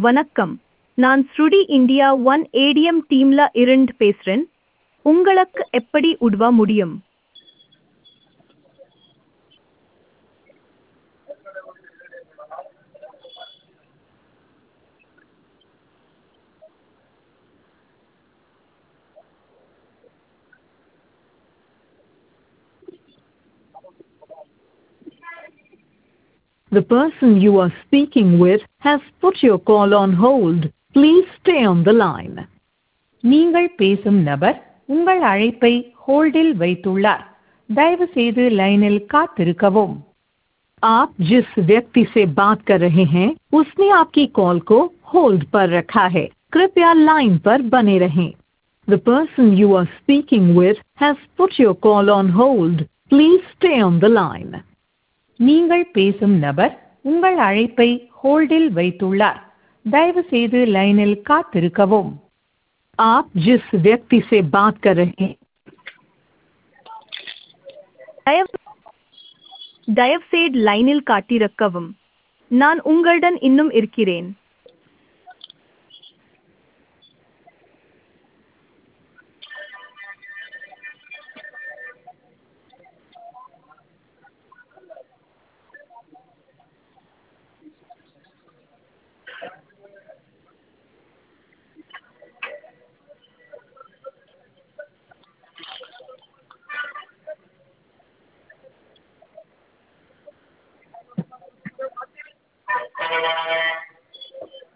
வணக்கம் நான் ஸ்ருடி இந்தியா ஒன் ஏடிஎம் டீம்ல இருந்து பேசுறேன் உங்களுக்கு எப்படி உதவ முடியும் The person you are speaking with has put your call on hold. Please stay on the line. நீங்கள் பேசும் நபர் உங்கள் அழைப்பை ஹோல்டில் வைத்துள்ளார் தயவு செய்து லைனில் காத்திருக்கவும் आप जिस व्यक्ति से बात कर रहे हैं उसने आपकी कॉल को होल्ड पर रखा है कृपया लाइन पर बने रहें The person you are speaking with has put your call on hold. Please stay on the line. நீங்கள் பேசும் நபர் உங்கள் அழைப்பை ஹோல்டில் வைத்துள்ளார் தயவு செய்து லைனில் காத்திருக்கவும் आप जिस व्यक्ति से बात कर रहे हैं தயவு தயவுசெய்து லைனில் காட்டிருக்கவும் நான் உங்களுடன் இன்னும் இருக்கிறேன்